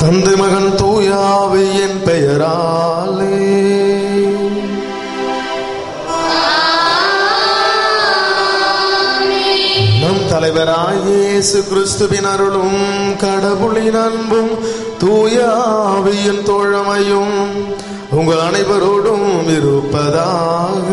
தந்தை மகன் தூயாவியின் பெயராலே நம் தலைவராய் இயேசு கிறிஸ்துவின் அருளும் கடவுளின் அன்பும் தூயாவியின் தோழமையும் உங்கள் அனைவரோடும் இருப்பதாக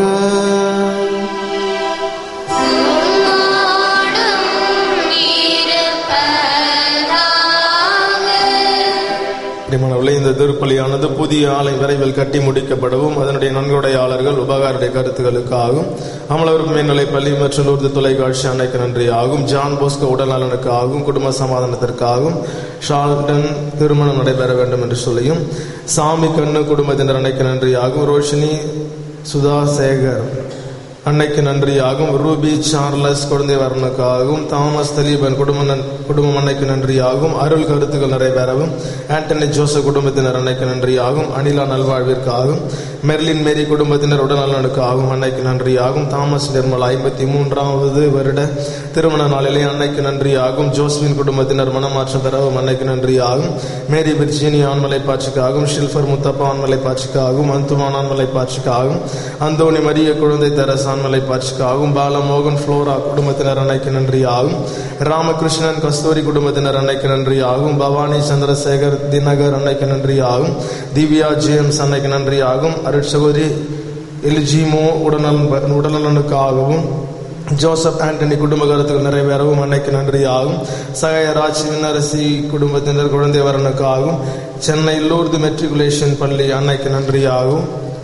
பிரியமானவர்களே, இந்த திருப்பலியானது புதிய ஆலை விரைவில் கட்டி முடிக்கப்படவும் அதனுடைய நன்கொடையாளர்கள் உபகாருடைய கருத்துக்களுக்காகவும் அமலவர் மேல்நிலை பள்ளி மற்றும் லூர்து தொலைக்காட்சி அன்னைக்கு நன்றி ஆகும் ஜான் போஸ்கோ உடல்நலனுக்கு ஆகும் குடும்ப சமாதானத்திற்காகவும் ஷால்டன் திருமணம் நடைபெற வேண்டும் என்று சொல்லியும் சாமி கண்ணு குடும்பத்தினர் அன்னைக்கு நன்றி ஆகும் ரோஷினி சுதா சேகர் அன்னைக்கு நன்றியாகும் ரூபி சார்லஸ் குழந்தை வரனுக்காகவும் தாமஸ் தலீபன் குடும்ப நன்- குடும்பம் அன்னைக்கு நன்றியாகும் அருள் கருத்துக்கள் நிறைவேறவும் ஆண்டனி ஜோசப் குடும்பத்தினர் அன்னைக்கு நன்றியாகும் அனிலா நல்வாழ்விற்காகவும் மெர்லின் மேரி குடும்பத்தினர் உடல்நலனுக்காகவும் அன்னைக்கு நன்றியாகும் தாமஸ் நிர்மல் ஐம்பத்தி மூன்றாவது வருட திருமண நாளிலே அன்னைக்கு நன்றியாகும் ஜோஸ்வின் குடும்பத்தினர் மனமாற்றம் பெறவும் அன்னைக்கு நன்றியாகும் மேரி விர்ஜினி ஆண்மலை பாட்சிக்காகவும் ஷில்ஃபர் முத்தப்பா ஆண்மலை பாட்சிக்காகவும் அந்துமான் ஆண்மலை பாட்சிக்காகவும் அந்தோணி மரிய குழந்தை தெரஸ் ஆண்மலை பாட்சிக்காகவும் பாலமோகன் ஃப்ளோரா குடும்பத்தினர் அன்னைக்கு நன்றியாகும் ராமகிருஷ்ணன் கஸ்தூரி குடும்பத்தினர் அன்னைக்கு நன்றியாகும் பவானி சந்திரசேகர் தினகர் அன்னைக்கு நன்றியாகும் திவ்யா ஜேம்ஸ் அன்னைக்கு நன்றியாகும் அருட்சகோதரி எலிஜிமோ உடல்நலன் உடல்நலனுக்காகவும் ஜோசப் ஆண்டனி குடும்ப கருத்துக்கள் நிறைவேறவும் அன்னைக்கு நன்றியாகும் சகயராஜ் விண்ணரசி குடும்பத்தினர் குழந்தை வரனுக்காகவும் சென்னை லூர்து மெட்ரிகுலேஷன் பள்ளி அன்னைக்கு நன்றியாகும்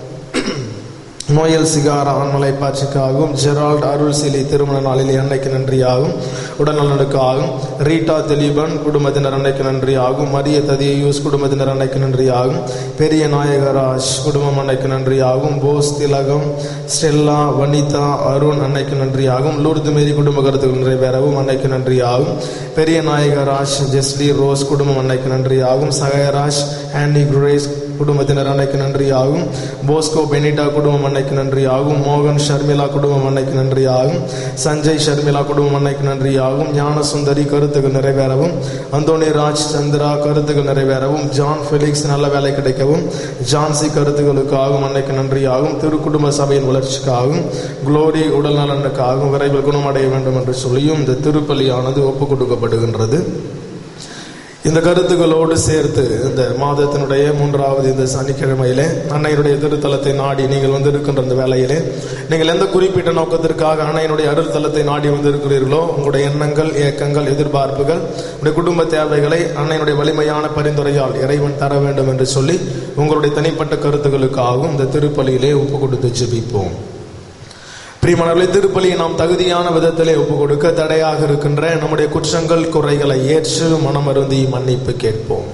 நோயல் சிகாரா ஆண்மலை பாட்சிக்காகவும் ஜெரால்ட் அருள் சிலி திருமண நாளில் அன்னைக்கு நன்றியாகும் உடல்நலனுக்காகும் ரீட்டா திலீபன் குடும்பத்தினர் அன்னைக்கு நன்றியாகும் மரிய ததியூஸ் குடும்பத்தினர் அன்னைக்கு நன்றியாகும் பெரிய நாயகராஜ் குடும்பம் அன்னைக்கு நன்றியாகும் போஸ் திலகம் ஸ்டெல்லா வனிதா அருண் அன்னைக்கு நன்றியாகும் லூர்து மேரி குடும்ப கருத்துக்கள் நிறைவேறவும் அன்னைக்கு நன்றியாகும் பெரிய நாயகராஜ் ஜெஸ்லி ரோஸ் குடும்பம் அன்னைக்கு நன்றியாகும் சகயராஜ் ஆண்டி குரேஸ் குடும்பத்தினர் அன்னைக்கு நன்றியாகும் போஸ்கோ பெனிட்டா குடும்பம் அன்னைக்கு நன்றியாகும் மோகன் ஷர்மிளா குடும்பம் அன்னைக்கு நன்றியாகும் சஞ்சய் ஷர்மிளா குடும்பம் அன்னைக்கு நன்றியாகும் ஞானசுந்தரி கருத்துக்கள் நிறைவேறவும் அந்தோனி ராஜ் சந்திரா கருத்துக்கள் நிறைவேறவும் ஜான் ஃபெலிக்ஸ் நல்ல வேலை கிடைக்கவும் ஜான்சி கருத்துக்களுக்காகவும் அன்னைக்கு நன்றியாகும் திருக்குடும்ப சபையின் வளர்ச்சிக்காகவும் குளோரி உடல் நலனுக்காகவும் விரைவில் குணமடைய வேண்டும் என்று சொல்லியும் இந்த திருப்பலியானது ஒப்புக் கொடுக்கப்படுகின்றது இந்த கருத்துக்களோடு சேர்த்து இந்த மாதத்தினுடைய மூன்றாவது இந்த சனிக்கிழமையிலே அன்னையினுடைய திருத்தலத்தை நாடி நீங்கள் வந்திருக்கின்ற இந்த வேளையிலே நீங்கள் எந்த குறிப்பிட்ட நோக்கத்திற்காக அன்னையினுடைய அருள்தலத்தை நாடி வந்திருக்கிறீர்களோ உங்களுடைய எண்ணங்கள் ஏக்கங்கள் எதிர்பார்ப்புகள் உங்களுடைய குடும்ப தேவைகளை அன்னையினுடைய வலிமையான பரிந்துரையால் இறைவன் தர வேண்டும் என்று சொல்லி உங்களுடைய தனிப்பட்ட கருத்துக்களுக்காகவும் இந்த திருப்பலியிலே ஒப்பு கொடுத்து ஜெபிப்போம் பிரியமானவர்களே திருப்பலியை நாம் தகுதியான விதத்திலே ஒப்பு கொடுக்க தடையாக இருக்கின்ற நம்முடைய குற்றங்கள் குறைகளை ஏற்று மனமருந்தி மன்னிப்பு கேட்போம்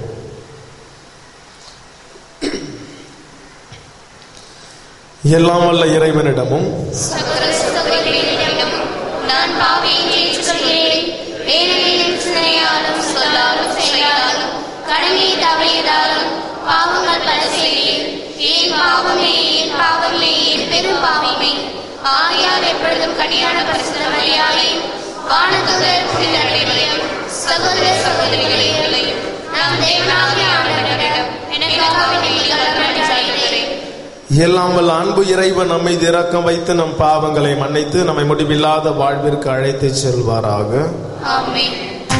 எல்லாம் வல்ல இறைவனிடமும் சகல சகோதரிகளிடமும் நான் பாவியை ஏற்றுக்கொள்கிறேன் ஏனெனில் சிந்தனையாலும் சொல்லாலும் செயலாலும் கடமையை தவறியதாலும் பாவங்கள் பல செய்தேன் ஏன் பாவமே ஏன் பாவமே என் பெரும் பாவமே ஆகையால் எப்பொழுதும் கடியான பரிசுத்த மரியாதையும் வானத்துதர் புனிதர்களையும் சகோதர சகோதரிகளையும் நாம் தேவனாகிய ஆண்டவரிடம் எனக்காக நீங்கள் செய்கிறேன் எல்லாம் வல்ல அன்பு இறைவன் நம்மை இரக்கம் வைத்து நம் பாவங்களை மன்னித்து நம்மை முடிவில்லாத வாழ்விற்கு அழைத்து செல்வாராக ஆமென்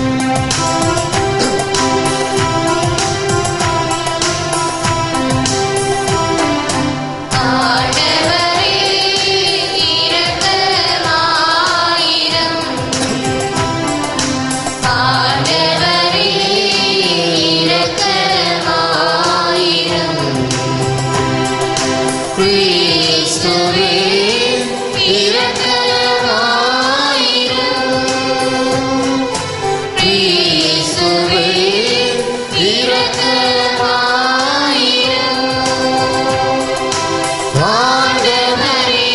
ஆண்டவரே இரக்கமாயிரம் ஆண்டவரே இரக்கமாயிரம் கிறிஸ்துவே இரக்கமாயிரம் கிறிஸ்துவே இரக்கமாயிரம் ஆண்டவரே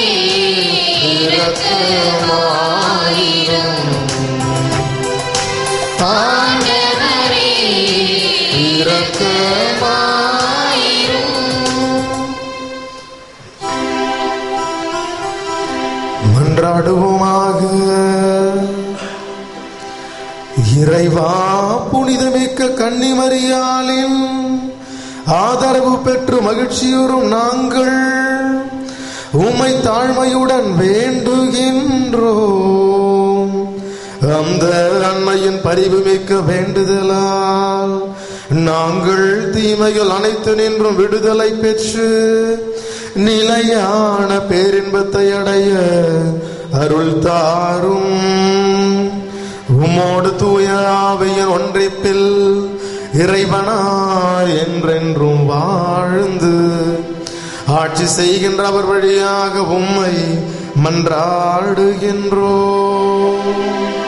இரக்கமாயிரம் ஆண்டவரே இரக்கமாயிரம் மன்றாடுவோமாக இறைவா புனிதமிக்க கன்னிமரியாலின் ஆதரவு பெற்று மகிழ்ச்சியுறும் நாங்கள் உம்மை தாழ்மையுடன் வேண்டுகின்றோம் அந்த அன்னையின் பரிவுமிக்க வேண்டுதலால் நாங்கள் தீமைகள் அனைத்து நின்றும் விடுதலை பெற்று நிலையான பேரின்பத்தை அடைய அருள் தாரும் உம்மோடு தூய ஆவியின் ஒன்றிப்பில் இறைவனாய் என்றென்றும் வாழ்ந்து ஆட்சி செய்கின்ற அவர் வழியாக உம்மை மன்றாடுகின்றோம்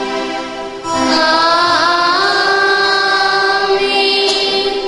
ஆமென்.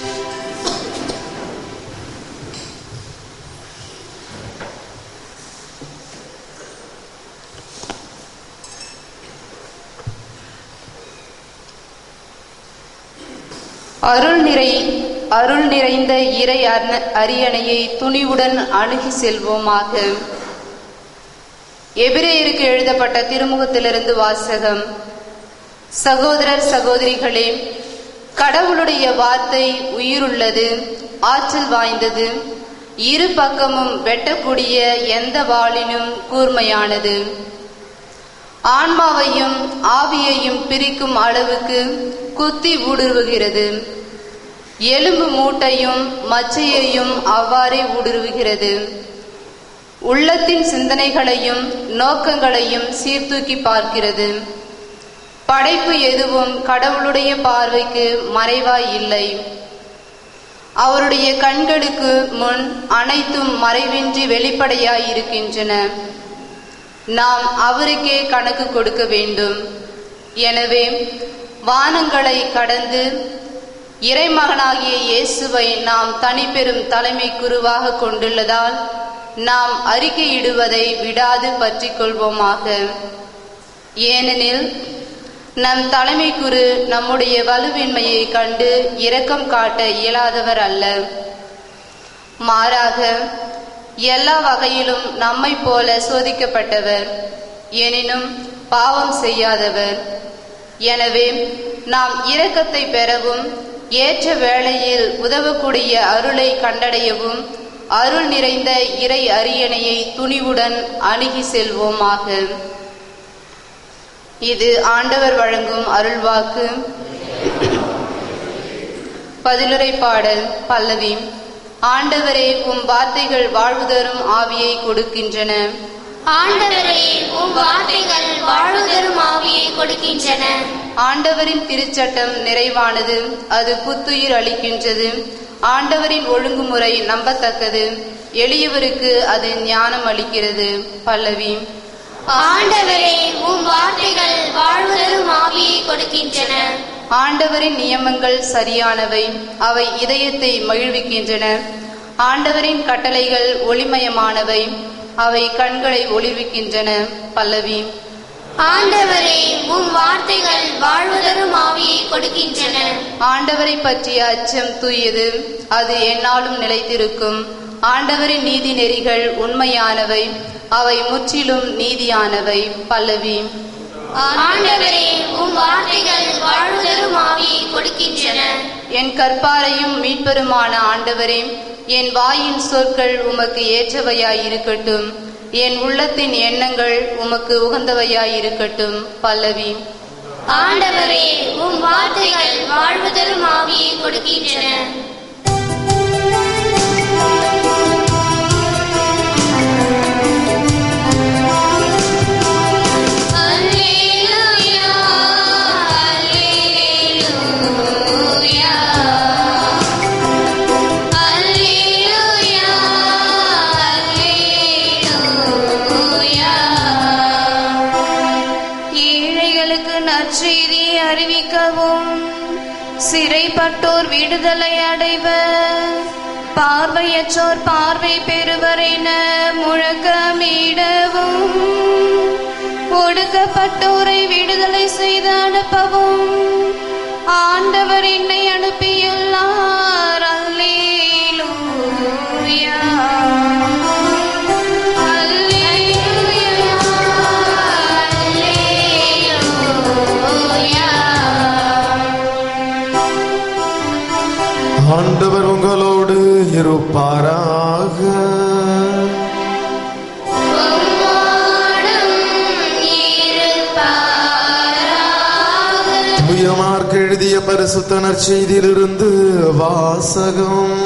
அருள் நிறை அருள் நிறைந்த இறை அர்ண- அரியணையை துணிவுடன் அணுகி செல்வோமாக எபிரேயருக்கு எழுதப்பட்ட திருமுகத்திலிருந்து வாசகம் சகோதரர் சகோதரிகளே கடவுளுடைய வார்த்தை உயிருள்ளது ஆற்றல் வாய்ந்தது இரு பக்கமும் வெட்டக்கூடிய எந்த வாளினும் கூர்மையானது ஆன்மாவையும் ஆவியையும் பிரிக்கும் அளவுக்கு குத்தி ஊடுருவுகிறது எலும்பு மூட்டையும் மச்சையையும் அவ்வாறே ஊடுருவுகிறது உள்ளத்தின் சிந்தனைகளையும் நோக்கங்களையும் சீர்தூக்கி பார்க்கிறது படைப்பு எதுவும் கடவுளுடைய பார்வைக்கு மறைவாய் இல்லை அவருடைய கண்களுக்கு முன் அனைத்தும் மறைவின்றி வெளிப்படையாய் இருக்கின்றன நாம் அவருக்கே கணக்கு கொடுக்க வேண்டும் எனவே வானங்களை கடந்து இறைமகனாகிய இயேசுவை நாம் தனிப்பெரும் தலைமை குருவாக கொண்டுள்ளதால் நாம் அறிக்கையிடுவதை விடாது பற்றிக் கொள்வோமாக ஏனெனில் நம் தலைமை குரு நம்முடைய வலுவின்மையை கண்டு இரக்கம் காட்ட இயலாதவர் அல்ல மாறாக எல்லா வகையிலும் நம்மைப் போல சோதிக்கப்பட்டவர் எனினும் பாவம் செய்யாதவர் எனவே நாம் இரக்கத்தை பெறவும் ஏற்ற வேளையில் உதவக்கூடிய அருளை கண்டடையவும் அருள் நிறைந்த இறை அரியணையை துணிவுடன் அணுகி செல்வோமாக இது ஆண்டவர் வழங்கும் அருள்வாக்கு பதிலுரை பாடல் பல்லவி ஆண்டவரே உம் வார்த்தைகள் வாழ்வு தரும் ஆவியை கொடுக்கின்றன ஆண்டவரே உம் வார்த்தைகள் வாழ்வு தரும் ஆவியை கொடுக்கின்றன ஆண்டவரின் திருச்சட்டம் நிறைவானது அது புத்துயிர் அளிக்கின்றது ஆண்டவரின் ஒழுங்குமுறை நம்பத்தக்கது எளியவருக்கு அது ஞானம் அளிக்கிறது பல்லவி ஆண்டவரே உம் வார்த்தைகள் வாழ்வு தரும் ஆவியை கொடுக்கின்றன ஆண்டவரின் நியமங்கள் சரியானவை அவை இதயத்தை மகிழ்விக்கின்றன ஆண்டவரின் கட்டளைகள் ஒளிமயமானவை அவை கண்களை ஒளிவிக்கின்றன பல்லவி ஆண்டவரே உம் வார்த்தைகள் வாழ்வு தரும் ஆவியை கொடுக்கின்றன ஆண்டவரை பற்றிய அச்சம் தூயது அது எந்நாளும் நிலைத்திருக்கும் ஆண்டவரின் நீதி நெறிகள் உண்மையானவை அவை முற்றிலும் நீதியானவை பல்லவி ஆண்டவரே உம் வார்த்தைகள் வாழ்வு தரும் ஆவியை கொடுக்கின்றன என் கற்பாரையும் மீட்பெருமான ஆண்டவரே என் வாயின் சொற்கள் உமக்கு ஏற்றவையாய் இருக்கட்டும் என் உள்ளத்தின் எண்ணங்கள் உமக்கு உகந்தவையாய் இருக்கட்டும் பல்லவி ஆண்டவரே உம் வார்த்தைகள் வாழ்வு தரும் ஆவியை கொடுக்கின்றன அல்லேலூயா அல்லேலூயா அல்லேலூயா அல்லேலூயா ஏழைகளுக்கு நற்செய்தி அறிவிக்கவும் சிறைப்பட்டோர் விடுதலை அடைவர் பார்வையற்றோர் பார்வை பெறுவர் என முழக்கமிடவும் ஒடுக்கப்பட்டோரை விடுதலை செய்து அனுப்பவும் ஆண்டவர் என்னை அனுப்பியுள்ளார் அல்லேலூயா அல்லேலூயா அல்லேலூயா ஆண்டவர் உங்களோடு இருப்பாராக உம்மோடும் இருப்பாராக. துயமார்க்கு எழுதிய பரிசுத்த நற்செய்தியிலிருந்து வாசகம்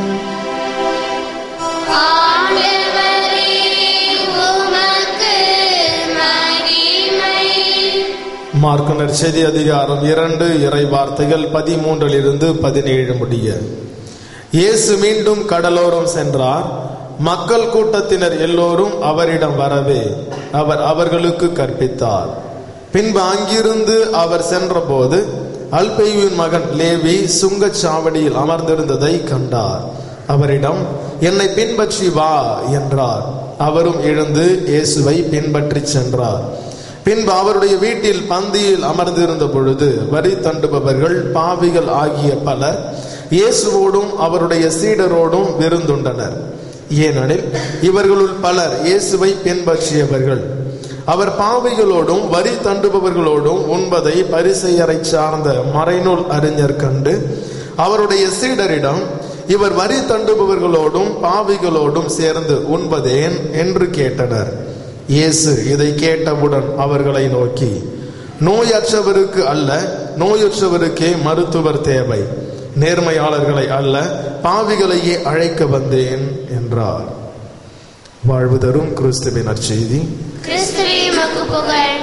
ஆண்டவரே, உமக்கு மகிமை. மார்க்கு நற்செய்தி அதிகாரம் இரண்டு இறை வார்த்தைகள் பதிமூன்றிலிருந்து பதினேழு முடிய இயேசு மீண்டும் கடலோரம் சென்றார் மக்கள் கூட்டத்தினர் எல்லோரும் அவரிடம் வரவே அவர் அவர்களுக்கு கற்பித்தார் பின்பு அங்கிருந்து அவர் சென்றபோது அல்பெயுவின் மகன் லேவி சுங்கச் சாவடியில் அமர்ந்திருந்ததை கண்டார் அவரிடம் என்னை பின்பற்றி வா என்றார் அவரும் எழுந்து இயேசுவை பின்பற்றி சென்றார் பின்பு அவருடைய வீட்டில் பந்தியில் அமர்ந்திருந்த பொழுது வரி தண்டுபவர்கள் பாவிகள் ஆகிய பலர் இயேசுவோடும் அவருடைய சீடரோடும் விருந்துண்டனர் ஏனெனில் இவர்களுள் பலர் இயேசுவை பின்பற்றியவர்கள் அவர் பாவிகளோடும் வரி தண்டுபவர்களோடும் உண்பதை பரிசெயரை சார்ந்த மறைநூல் அறிஞர் கண்டு அவருடைய சீடரிடம் இவர் வரி தண்டுபவர்களோடும் பாவிகளோடும் சேர்ந்து உண்பதேன் என்று கேட்டனர் இயேசு இதை கேட்டவுடன் அவர்களை நோக்கி நோயற்றவருக்கு அல்ல நோயுற்றவருக்கே மருத்துவர் தேவை நேர்மையாளர்களை அல்ல பாவிகளையே அழைக்க வந்தேன் என்றார் வாழ்வு தரும் கிறிஸ்துவின் நற்செய்தி கிறிஸ்துவே உமக்கு புகழ்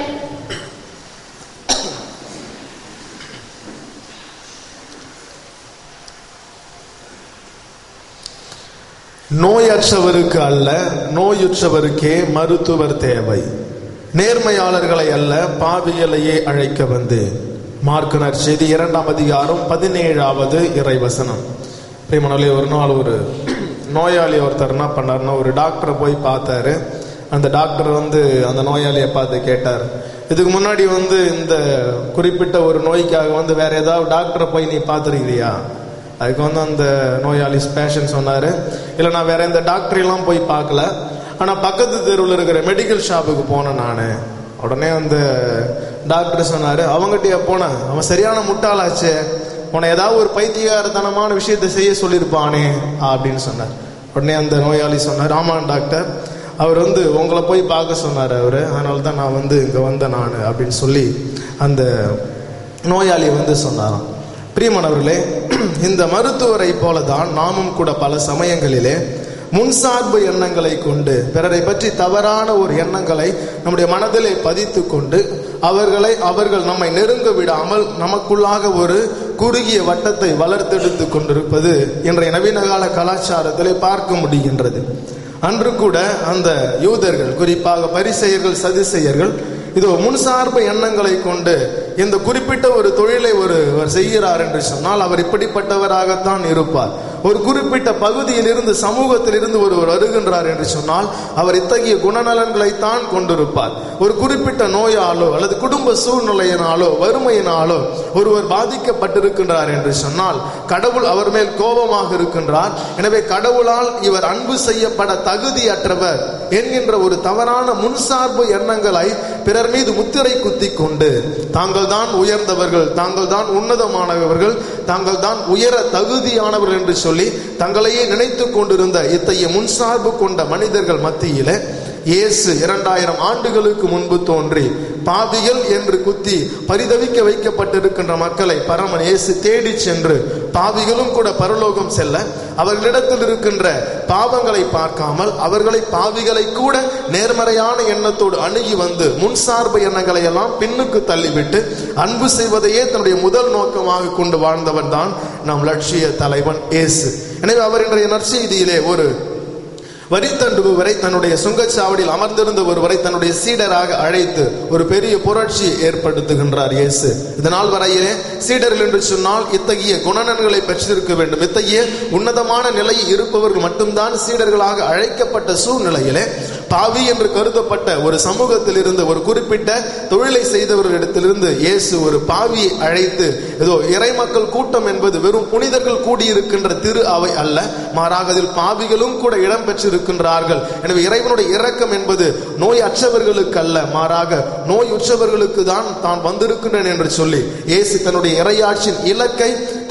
நோயற்றவருக்கு அல்ல நோயுற்றவருக்கே மருத்துவர் தேவை நேர்மையாளர்களை அல்ல பாவிகளையே அழைக்க வந்தேன் மார்க்கு நற்செய்தி இரண்டாம் அதிகாரம் பதினேழாவது இறைவசனம் பிரியமானவர்களே, ஒரு நாள் ஒரு நோயாளி ஒருத்தர் என்ன பண்ணாருன்னா ஒரு டாக்டரை போய் பார்த்தாரு அந்த டாக்டர் வந்து அந்த நோயாளியை பார்த்து கேட்டார் இதுக்கு முன்னாடி வந்து இந்த குறிப்பிட்ட ஒரு நோய்க்காக வந்து வேற ஏதாவது டாக்டரை போய் நீ பார்த்துருக்கிறியா அதுக்கு வந்து அந்த நோயாளி பேஷன் சொன்னாரு இல்லை நான் வேற எந்த டாக்டரெல்லாம் போய் பார்க்கல ஆனா பக்கத்து தெருவில் இருக்கிற மெடிக்கல் ஷாப்புக்கு போனேன் நான் உடனே அந்த டாக்டர் சொன்னாரு அவங்ககிட்டயா போனேன் அவன் சரியான முட்டாளாச்சே உன்னை ஏதாவது ஒரு பைத்தியகாரத்தனமான விஷயத்தை செய்ய சொல்லியிருப்பானே அப்படின்னு சொன்னார் உடனே அந்த நோயாளி சொன்னார் ஆமாம் டாக்டர் அவர் வந்து உங்களை போய் பார்க்க சொன்னார் அவர் அதனால தான் நான் வந்து இங்கே வந்தேன் நான் அப்படின்னு சொல்லி அந்த நோயாளி வந்து சொன்னாராம் பிரியமானவர்களே இந்த மருத்துவரை போல தான் நாமும் கூட பல சமயங்களிலே முன்சார்பு எண்ணங்களை கொண்டு பிறரை பற்றி தவறான ஒரு எண்ணங்களை நம்முடைய மனதிலே பதித்து கொண்டு அவர்களை அவர்கள் நம்மை நெருங்க விடாமல் நமக்குள்ளாக ஒரு குறுகிய வட்டத்தை வளர்த்தெடுத்து கொண்டிருப்பது இன்றைய நவீன கால கலாச்சாரத்திலே பார்க்க முடிகின்றது அன்று கூட அந்த யூதர்கள் குறிப்பாக பரிசெயர்கள் சதிசெயர்கள் இதோ முன்சார்பு எண்ணங்களை கொண்டு இந்த குறிப்பிட்ட ஒரு தொழிலை ஒருவர் செய்கிறார் என்று சொன்னால் அவர் இப்படிப்பட்டவராகத்தான் இருப்பார் ஒரு குறிப்பிட்ட பகுதியில் இருந்து சமூகத்தில் இருந்து ஒருவர் வருகின்றார் என்று சொன்னால் அவர் இத்தகைய குணநலன்களைத்தான் கொண்டிருப்பார் ஒரு குறிப்பிட்ட நோயாலோ அல்லது குடும்ப சூழ்நிலையினாலோ வறுமையினாலோ ஒருவர் பாதிக்கப்பட்டிருக்கின்றார் என்று சொன்னால் கடவுள் அவர் மேல் கோபமாக இருக்கின்றார் எனவே கடவுளால் இவர் அன்பு செய்யப்பட தகுதியற்றவர் என்கின்ற ஒரு தவறான முன்சார்பு எண்ணங்களை பிறர் மீது முத்திரை குத்தி கொண்டு தாங்கள் தான் உயர்ந்தவர்கள் தாங்கள் தான் உன்னதமானவர்கள் தாங்கள் தான் உயர தகுதியானவர்கள் என்று சொல்லி தங்களையே நினைத்து கொண்டிருந்த இத்தகைய முன்சார்பு கொண்ட மனிதர்கள் மத்தியில இயேசு இரண்டாயிரம் ஆண்டுகளுக்கு முன்பு தோன்றி பாவிகள் என்று குத்தி பரிதவிக்க வைக்கப்பட்டிருக்கின்ற மக்களை பரமன் இயேசு தேடி சென்று பாவிகளும் கூட பரலோகம் செல்ல அவர்களிடத்தில் இருக்கின்ற பாவங்களை பார்க்காமல் அவர்களை பாவிகளை கூட நேர்மறையான எண்ணத்தோடு அணுகி வந்து முன்சார்பு எண்ணங்களை எல்லாம் பின்னுக்கு தள்ளிவிட்டு அன்பு செய்வதையே தன்னுடைய முதல் நோக்கமாக கொண்டு வாழ்ந்தவன் தான் நம் லட்சிய தலைவன் இயேசு எனவே அவர் இன்றைய நற்செய்தியிலே ஒரு வரி தண்டுபவரை தன்னுடைய சுங்கச்சாவடியில் அமர்ந்திருந்த ஒருவரை தன்னுடைய சீடராக அழைத்து ஒரு பெரிய புரட்சி ஏற்படுத்துகின்றார் இயேசு இதனால் வரையிலே சீடர்கள் என்று சொன்னால் இத்தகைய குணநன்களை பெற்றிருக்க வேண்டும் இத்தகைய உன்னதமான நிலையில் இருப்பவர்கள் மட்டும்தான் சீடர்களாக அழைக்கப்பட்ட சூழ்நிலையிலே பாவி என்று கருதப்பட்ட ஒரு சமூகத்தில் இருந்து ஒரு குறிப்பிட்ட தொழிலை செய்தவர்களிடத்திலிருந்து இயேசு ஒரு பாவியை அழைத்து ஏதோ இறைமக்கள் கூட்டம் என்பது வெறும் புனிதர்கள் கூடியிருக்கின்ற திரு அவை அல்ல மாறாக அதில் பாவிகளும் கூட இடம் பெற்றிருக்கின்றார்கள் எனவே இறைவனுடைய இரக்கம் என்பது நோய் அற்றவர்களுக்கு அல்ல மாறாக நோய் உற்றவர்களுக்கு தான் தான் வந்திருக்கின்றேன் என்று சொல்லி இயேசு தன்னுடைய இறையாட்சியின் இலக்கை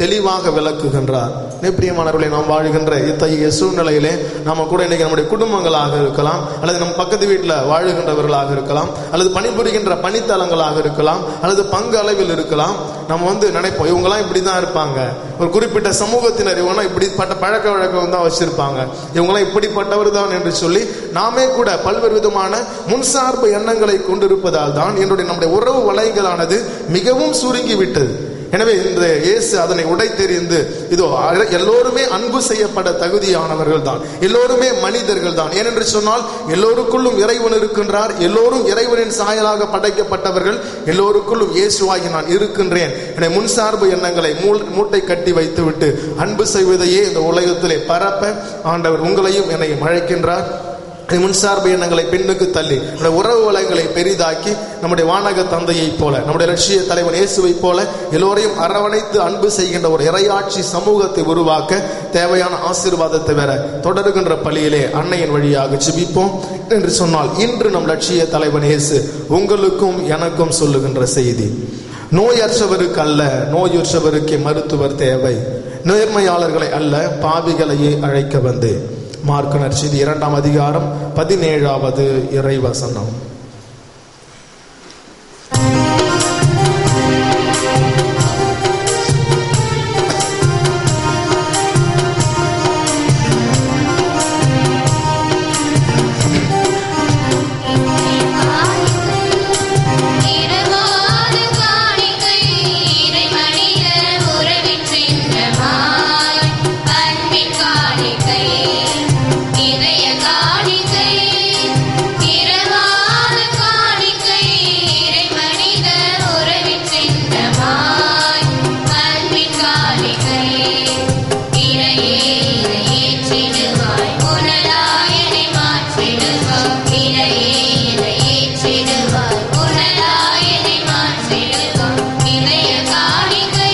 தெளிவாக விளக்குகின்றார் பிரியமானவர்களை நாம் வாழ்கின்ற இத்தகைய சூழ்நிலையிலே நாம கூட இன்னைக்கு நம்முடைய குடும்பங்களாக இருக்கலாம் அல்லது நம் பக்கத்து வீட்டில் வாழுகின்றவர்களாக இருக்கலாம் அல்லது பணிபுரிகின்ற பணித்தலங்களாக இருக்கலாம் அல்லது பங்கு அளவில் இருக்கலாம் நம்ம வந்து நினைப்போம் இவங்கெல்லாம் இப்படி தான் இருப்பாங்க ஒரு குறிப்பிட்ட சமூகத்தினர் இவங்கெல்லாம் இப்படிப்பட்ட பழக்க வழக்கம் தான் வச்சிருப்பாங்க இவங்கெல்லாம் இப்படிப்பட்டவர் தான் என்று சொல்லி நாமே கூட பல்வேறு விதமான முன்சார்பு எண்ணங்களை கொண்டிருப்பதால் தான் என்னுடைய நம்முடைய உறவு வலைகளானது மிகவும் சுருங்கி விட்டது எனவே இந்த இயேசு அதனை உடைத்தெறிந்து இதோ அ- எல்லோருமே அன்பு செய்யப்பட தகுதியானவர்கள் தான் எல்லோருமே மனிதர்கள் தான் ஏனென்று சொன்னால் எல்லோருக்குள்ளும் இறைவன் இருக்கின்றார் எல்லோரும் இறைவனின் சாயலாக படைக்கப்பட்டவர்கள் எல்லோருக்குள்ளும் இயேசுவாகி நான் இருக்கின்றேன் என முன்சார்பு எண்ணங்களை மூல்- மூட்டை கட்டி வைத்துவிட்டு அன்பு செய்வதையே இந்த உலகத்திலே பரப்ப ஆண்டவர் உங்களையும் என்னையும் அழைக்கின்றார் முன்சார்பு எண்ணங்களை பின்னுக்கு தள்ளி நம்முடைய உறவு வளங்களை பெரிதாக்கி நம்முடைய வானக தந்தையைப் போல நம்முடைய லட்சிய தலைவன் இயேசுவைப் போல எல்லோரையும் அரவணைத்து அன்பு செய்கின்ற ஒரு இறையாட்சி சமூகத்தை உருவாக்க தேவையான ஆசீர்வாதத்தை வேற தொடருகின்ற பலியிலே அன்னையின் வழியாக ஜெபிப்போம் என்று சொன்னால் இன்று நம் லட்சிய தலைவன் இயேசு உங்களுக்கும் எனக்கும் சொல்லுகின்ற செய்தி நோயற்றவருக்கு அல்ல நோயுற்றவருக்கே மருத்துவர் தேவை நேர்மையாளர்களை அல்ல பாவிகளையே அழைக்க வந்தேன் மார்க் நற்செய்தி இரண்டாம் அதிகாரம் பதினேழாவது இறைவசனம் இரவாத காணிக்கை இறைமனித உறவின் சின்னமாய் அன்பின் காணிக்கை இதய காணிக்கை இரவாத காணிக்கை இறைமனித உறவின் சின்னமாய் அன்பின் காணிக்கை இறையே இதை ஏற்றிடுவாய் உனதாயனை மாற்றிடுவாய் இறையே இதை ஏற்றிடுவாய் உனதாயனை மாற்றிடுவாய் இதய காணிக்கை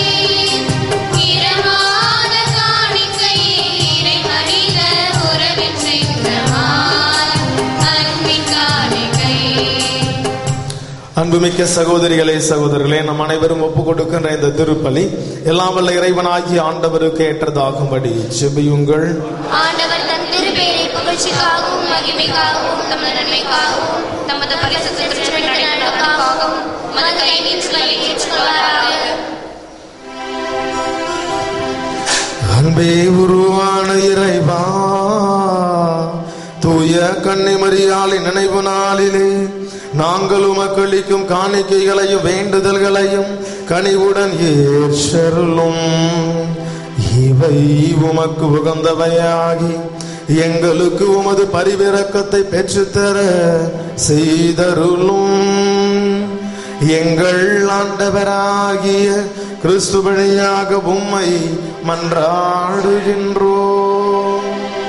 இரவாத காணிக்கை இறை மனித உறவின் சின்னமாய் அன்பின் காணிக்கை அன்புமிக்க சகோதரிகளே சகோதரர்களே நம் அனைவரும் ஒப்பு கொடுக்கின்ற இந்த திருப்பலி எல்லாம் வல்ல இறைவனாகிய ஆண்டவருக்கு ஏற்றதாகும்படி செபியுங்கள் ஆண்டவர் தன் திருப்பேரை புகழ்ச்சிக்காகவும் மகிமைக்காகவும் தமது நன்மைக்காகவும் தமது பரிசுத்த திருச்சபை நடக்காகவும் மத கை நீச்சுகளை ஏற்றுக்கொள்வாராக அன்பே உருவான இறைவா தூய கன்னிமரியாளின் நினைவு நாளிலே நாங்கள் உமக்களிக்கும் காணிக்கைகளையும் வேண்டுதல்களையும் கனிவுடன் ஏற்றருளும் இவை உமக்கு உகந்தவையாகி எங்களுக்கு உமது பரிவிரக்கத்தை பெற்றுத்தர செய்தருளும் எங்கள் ஆண்டவராகிய கிறிஸ்து வழியாக உம்மை மன்றாடுகின்றோம்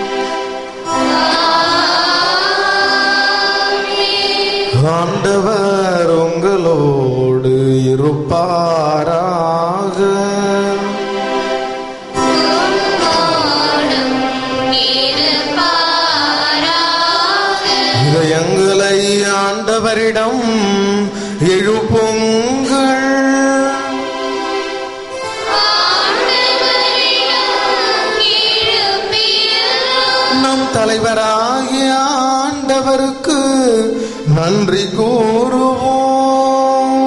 ஆண்டவர் உங்களோடு இருப்பாராக இதயங்களை ஆண்டவரிடம் எழுப்புங்கள் நம் தலைவராகிய ஆண்டவருக்கு நன்றி கூறுவோம்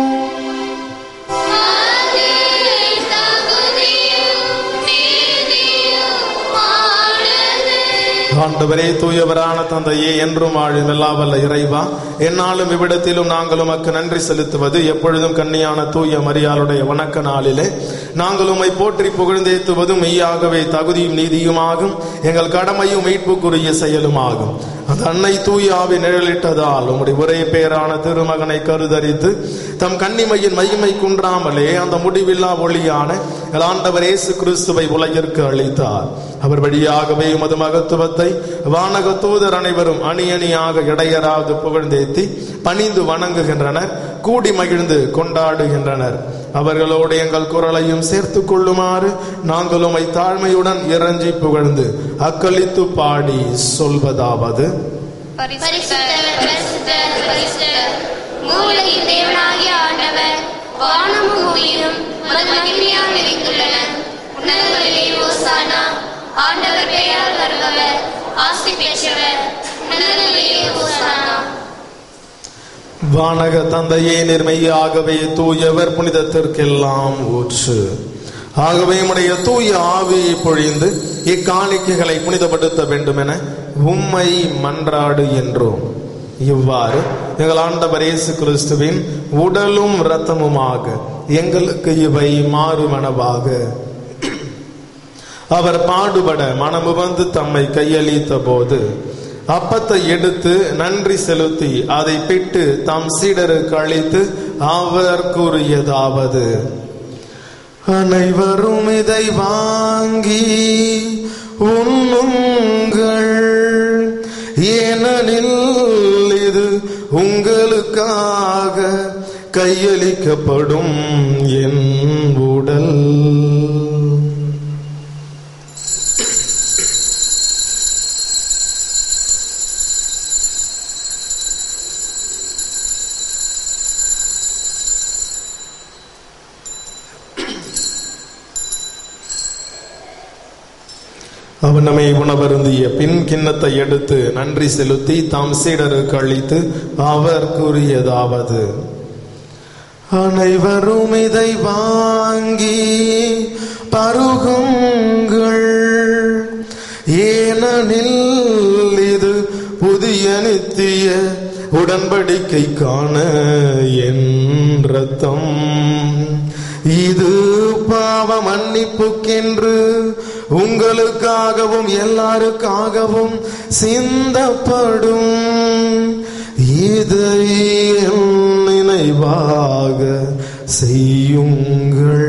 ஆண்டவரே தூயவரான தந்தையே என்றும் வாழும் எல்லாவல்ல இறைவா என்னாலும் இவ்விடத்திலும் நாங்கள் உமக்கு நன்றி செலுத்துவது எப்பொழுதும் கன்னியான தூய மரியாளுடைய வணக்க நாளிலே நாங்கள் உம்மை போற்றி புகழ்ந்தேத்துவதும் மெய்யாகவே தகுதியும் நீதியுமாகும் எங்கள் கடமையும் மீட்புக்குரிய செயலுமாகும் அந்த அன்னை தூயாவை நிழலிட்டதால் உம்முடைய ஒரே பேரான திருமகனை கருதரித்து தம் கன்னிமையின் மகிமை குன்றாமலே அந்த முடிவில்லா ஒளியான ஆண்டவர் இயேசு கிறிஸ்துவை உலகிற்கு அளித்தார் அவர் வழியாகவே உமது மகத்துவத்தை வானக தூதர் அனைவரும் அணி அணியாக இடையராது புகழ்ந்தேத்தி பணிந்து வணங்குகின்றனர் கூடி மகிழ்ந்து கொண்டாடுகின்றனர் அவர்களோடு எங்கள் குரலையும் சேர்த்து கொள்ளுமாறு நாங்கள் உமை தாழ்மையுடன் இறஞ்சி புகழ்ந்து அக்களித்து பாடி சொல்வதாவது பரிசுத்தர் பரிசுத்தர் பரிசுத்தர் மூலகின் தேவனாகிய ஆண்டவர் வானமும் பூமியும் மது மகிமையால் நிறைந்துள்ளன ஆண்டவர் பெயரால் வருபவர் ஆசி பெற்றவர் நல்ல ஓசானா வானக தந்தையே நிர்மையாகவே தூயவர் புனிதத்திற்கெல்லாம் ஊற்று ஆகவே உம்முடைய தூய ஆவியை பொழிந்து இக்காணிக்கைகளை புனிதப்படுத்த வேண்டும் என உம்மை மன்றாடு என்றோம் இவ்வாறு எங்கள் ஆண்டவர் இயேசு கிறிஸ்துவின் உடலும் இரத்தமுமாக எங்களுக்கு இவை மாறுவனவாக அவர் பாடுபட மனமுவந்து தம்மை கையளித்த போது அப்பத்தை எடுத்து நன்றி செலுத்தி அதை பிட்டு தம் சீடருக்கு அளித்து அவர் கூறியதாவது அனைவரும் இதை வாங்கி உண்ணுங்கள் ஏனெனில் இது உங்களுக்காக கையளிக்கப்படும் என் உடல் அவன் நம்மை உணவருந்திய பின் கிண்ணத்தை எடுத்து நன்றி செலுத்தி தாம் சீடருக்கு அளித்து அவர் கூறியதாவது அனைவரும் இதை வாங்கி பருகுங்கள் ஏனெனில் இது புதிய நித்திய உடன்படிக்கைக்கான என் ரத்தம் இது பாவ மன்னிப்புக்கென்று உங்களுக்காகவும் எல்லாருக்காகவும் சிந்தப்படும் இதை என் நினைவாக செய்யுங்கள்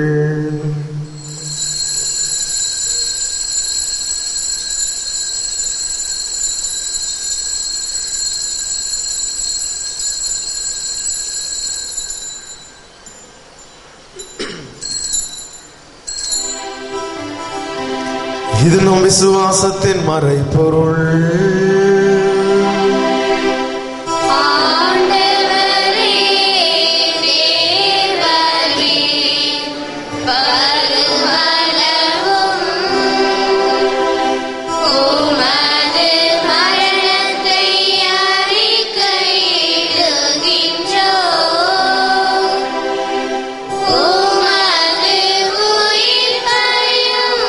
இது நம் விசுவாசத்தின் மறைபொருள் ஆண்டவரே தேவரே பருமளவும் உமது மரணத்தை அறிக்கையிடுகின்றோம் உமது உயிர்ப்பையும்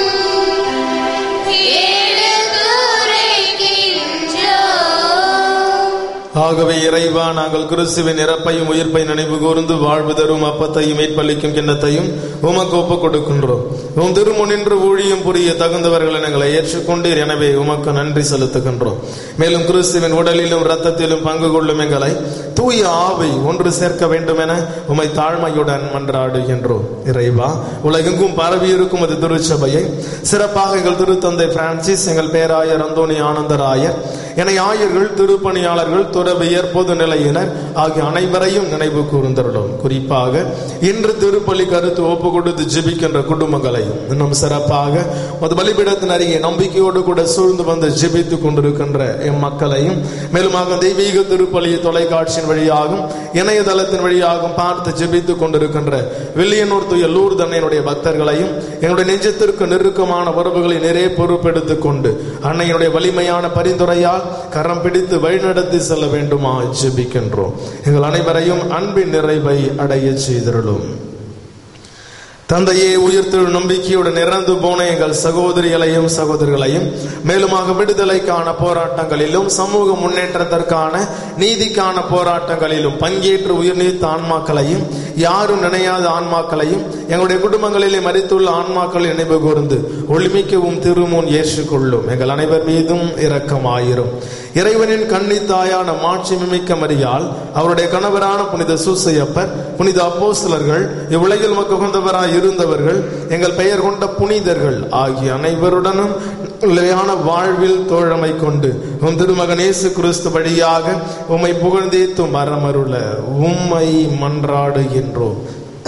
எடுத்துரைக்கின்றோம் ஆகவே இறைவா நாங்கள் கிறிஸ்துவின் இறப்பையும் உயிர்ப்பை நினைவு கூர்ந்து வாழ்வு தரும் அப்பத்தையும் மீட்பளிக்கும் கிண்ணத்தையும் உமக்கு ஒப்புக் கொடுக்கின்றோம் உம் திருமுனின்று ஊழியம் புரிய தகுந்தவர்களை எங்களை ஏற்றுக்கொண்டீர் எனவே உமக்கு நன்றி செலுத்துகின்றோம் மேலும் கிறிஸ்துவின் உடலிலும் இரத்தத்திலும் பங்கு கொள்ளும் எங்களை தூய ஆவை ஒன்று சேர்க்க வேண்டும் என உமை தாழ்மையுடன் மன்றாடுகின்றோம் இறைவா உலகெங்கும் பரவி இருக்கும் அது திருச்சபையை சிறப்பாக எங்கள் திருத்தந்தை பிரான்சிஸ் எங்கள் பேராயர் அந்தோணி ஆனந்தராயர் என ஆயர்கள் திருப்பணியாளர்கள் துறவியர் பொது நிலையினர் ஆகிய அனைவரையும் நினைவு கூர்ந்தருளும் குறிப்பாக இன்று திருப்பலி கருத்து ஒப்பு கொடுத்து ஜெபிக்கின்ற குடும்பங்களையும் இன்னும் சிறப்பாக ஒரு பலிபீடத்தின் அருகே நம்பிக்கையோடு கூட சூழ்ந்து வந்து ஜெபித்துக் கொண்டிருக்கின்ற எம் மக்களையும் மேலுமாக தெய்வீக திருப்பலி தொலைக்காட்சியின் வழியாகவும் இணையதளத்தின் வழியாகவும் பார்த்து ஜெபித்துக் கொண்டிருக்கின்ற வில்லியனூர் தூய லூர் தன்னையினுடைய பக்தர்களையும் எங்களுடைய நெஞ்சத்திற்கு நெருக்கமான உறவுகளை நிறைய பொறுப்பெடுத்துக் கொண்டு அன்னையினுடைய வலிமையான பரிந்துரையால் கரம் பிடித்து வழிநடத்தி செல்ல வேண்டுமா ஜெபிக்கின்றோம் எங்கள் அனைவரையும் அன்பின் நிறைவை அடைய செய்திருளும் தந்தையே உயிர்த்தெழு நம்பிக்கையுடன் இறந்து போன எங்கள் சகோதரிகளையும் சகோதரிகளையும் மேலுமாக விடுதலைக்கான போராட்டங்களிலும் சமூக முன்னேற்றத்திற்கான நீதிக்கான போராட்டங்களிலும் பங்கேற்று உயிர் நீத்த ஆன்மாக்களையும் யாரும் நினையாத ஆன்மாக்களையும் எங்களுடைய குடும்பங்களிலே மறித்துள்ள ஆன்மாக்களை நினைவு கூர்ந்து ஒளிமிக்கவும் திருமுன் ஏற்றுக்கொள்ளும் எங்கள் அனைவர் மீதும் இரக்கமாயிரும் இறைவனின் கன்னித்தாயான மாட்சி மிக்க மரியால் அவருடைய கணவரான புனித சூசையப்பர் புனித அப்போஸ்தலர்கள் இவ்வுலகில் மக்கு உகந்தவராய் இருந்தவர்கள் எங்கள் பெயர் கொண்ட புனிதர்கள் ஆகிய அனைவருடனும் நிலையான வாழ்வில் தோழமை கொண்டு உம் திருமகன் இயேசு கிறிஸ்து வழியாக உம்மை புகழ்ந்தேத்தும் மரமருள உம்மை மன்றாடுகின்றோம்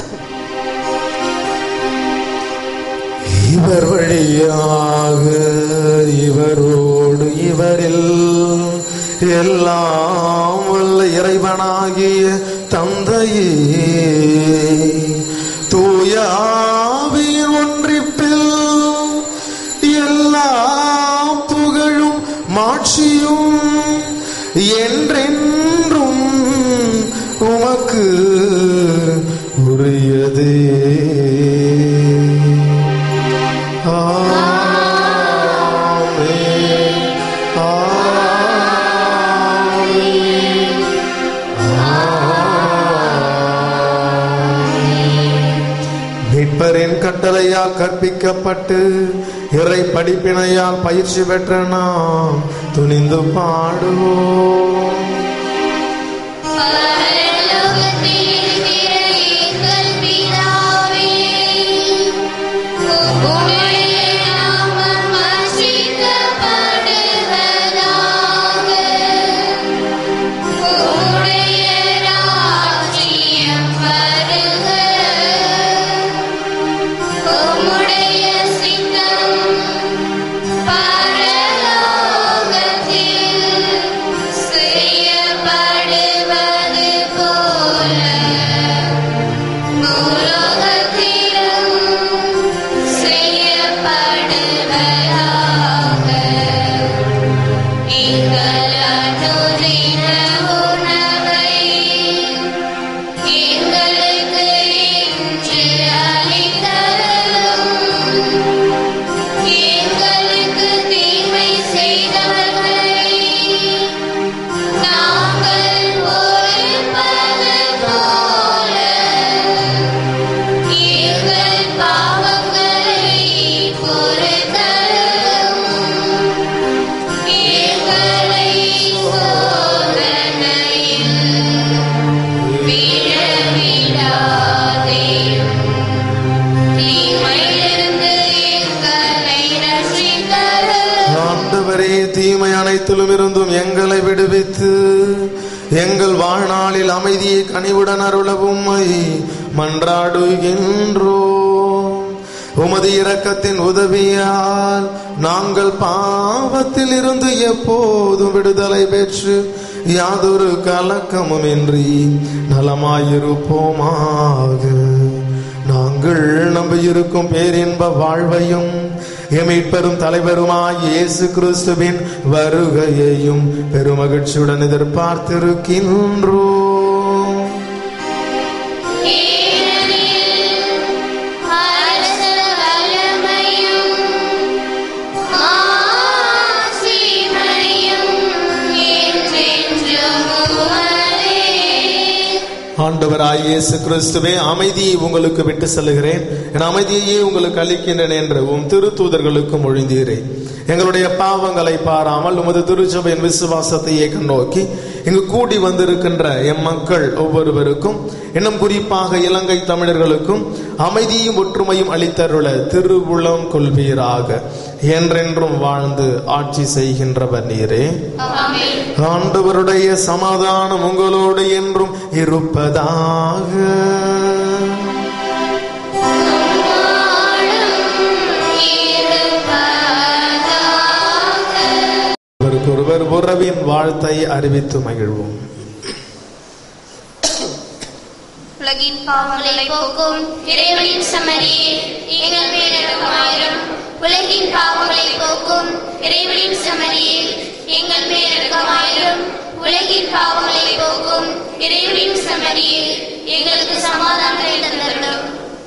இவர் வழியாக இவரோடு இவரில் எல்லாம் வல்ல இறைவனாகிய தந்தையே தூய ஆவியின் ஒன்றிப்பில் ஆமென். ஆமென். மீட்பரின் கட்டளையால் கற்பிக்கப்பட்டு இறை படிப்பினையால் பயிற்சி பெற்ற நாம் துணிந்து பாடுவோம் பரலோகத்தில் இருக்கிற எங்கள் பிதாவே, உம்முடைய நாமம் அர்ச்சிக்கப்படுவதாக. உம்முடைய ராஜ்யம் வருக. உம்முடைய சித்தம் பரலோகத்தில் செய்யப்படுவது போல பூலோகத்திலும் செய்யப்படுவதாக. எங்கள் அனுதின உணவை எங்களுக்கு இன்று அளித்தருளும். எங்களுக்கு தீமை செய்தவர்களை நாங்கள் ஒருப்பது போல எங்கள் பாவங்களை பொறுத்தருளும். எங்களை சோதனையில் விழவிடாதேயும். தீமையிலிருந்து எங்களை ரட்சித்தருளும். ஆண்டவரே தீமை அனைத்திலும் இருந்தும் எங்களை விடுவித்து எங்கள் வாழ்நாளில் அமைதியை கனிவுடன் அருளவும் மன்றாடுகின்றோம் உமது இரக்கத்தின் உதவியால் நாங்கள் பாவத்தில் இருந்து எப்போதும் விடுதலை பெற்று யாதொரு கலக்கமுமின்றி நலமாயிருப்போமாக நாங்கள் நம்பியிருக்கும் பேரின்ப வாழ்வையும் எமீட்பெரும் தலைவருமாய் இயேசு கிறிஸ்துவின் வருகையையும் பெருமகிழ்ச்சியுடன் எதிர்பார்த்திருக்கின்றோம் ஏனெனில் அரச வல்லமையும் மாட்சிமையும் என்றென்றும் உமதே. ஆண்டவராய் இயேசு கிறிஸ்துவே அமைதியை உங்களுக்கு விட்டு செல்லுகிறேன் என் அமைதியையே உங்களுக்கு அளிக்கின்றேன் என்று உம் திருத்தூதர்களுக்கும் மொழிந்தீரேன் எங்களுடைய பாவங்களை பாராமல் உமது திருச்சபையின் விசுவாசத்தையே கண்ணோக்கி இங்கு கூடி வந்திருக்கின்ற எம் மக்கள் ஒவ்வொருவருக்கும் இன்னும் குறிப்பாக இலங்கை தமிழர்களுக்கும் அமைதியும் ஒற்றுமையும் அளித்தருள திருவுளம் கொள்வீராக என்றென்றும் வாழ்ந்து ஆட்சி செய்கின்றவர் நீரே ஆமென். ஆண்டவருடைய சமாதானம் உங்களோடு என்றும் இருப்பதாக ஒருவருக்கொருவர் உறவின் வாழ்த்தை அறிவித்து மகிழ்வோம் உலகின் பாவங்களை போக்கும் இறைவனின் சமரியே எங்கள் மேல் இரக்கமாயிரும் உலகின் பாவங்களை போக்கும் இறைவனின் சமரியே எங்கள் மேல் இரக்கமாயிரும் உலகின் பாவங்களை போக்கும் இறைவனின் சமரியே எங்களுக்கு சமாதானத்தை தந்தருளும்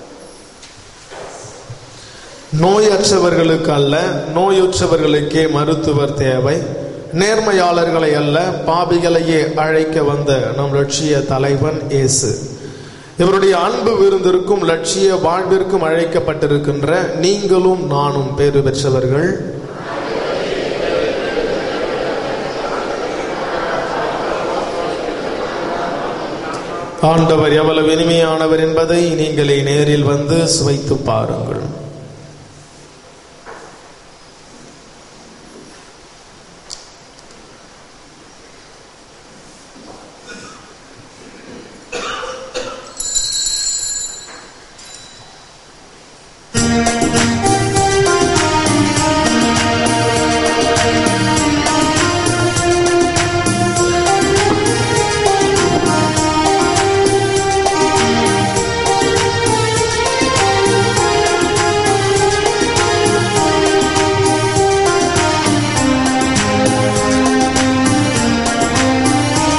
நோயற்றவர்களுக்கு அல்ல நோயுற்றவர்களுக்கே மருத்துவர் தேவை நேர்மையாளர்களை அல்ல பாவிகளையே அழைக்க வந்த நம் லட்சிய தலைவன் இயேசு இவருடைய அன்பு விருந்திற்கும் லட்சிய வாழ்விற்கும் அழைக்கப்பட்டிருக்கின்ற நீங்களும் நானும் பேறு பெற்றவர்கள் ஆண்டவர் எவ்வளவு இனிமையானவர் என்பதை நீங்களே நேரில் வந்து சுவைத்து பாருங்கள்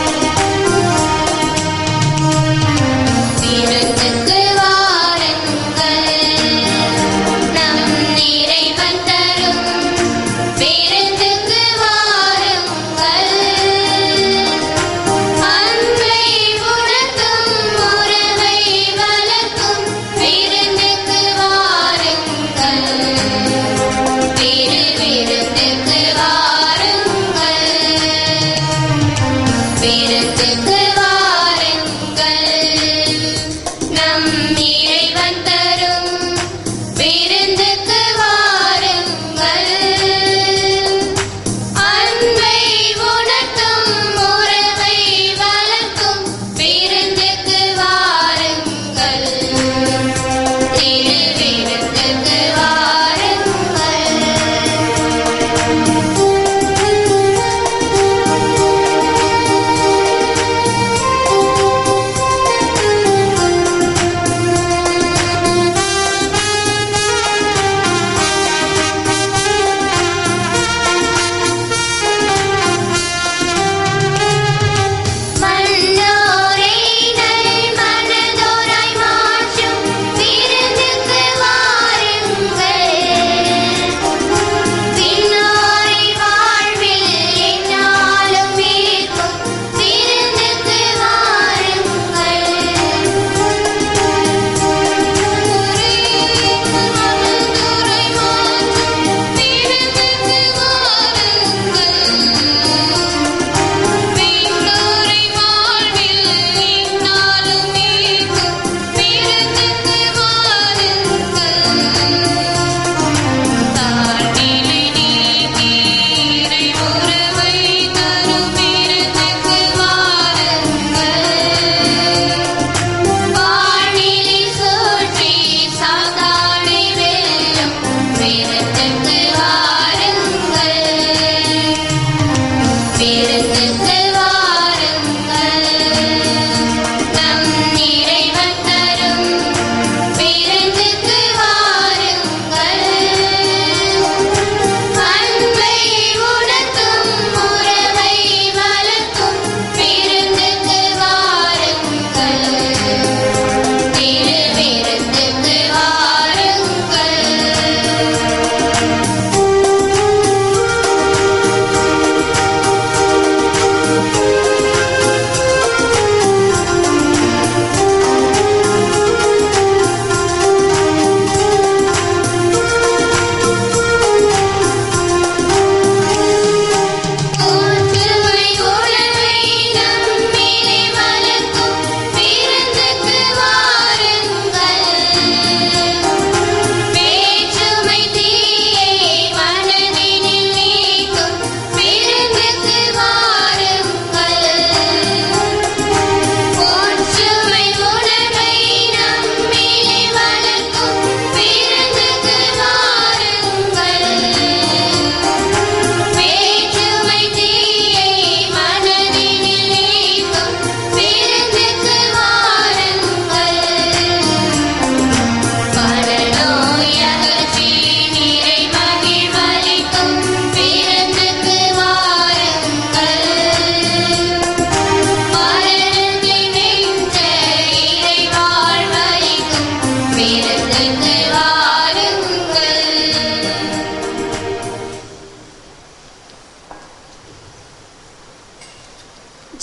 வீரத்துக்கு வாரன்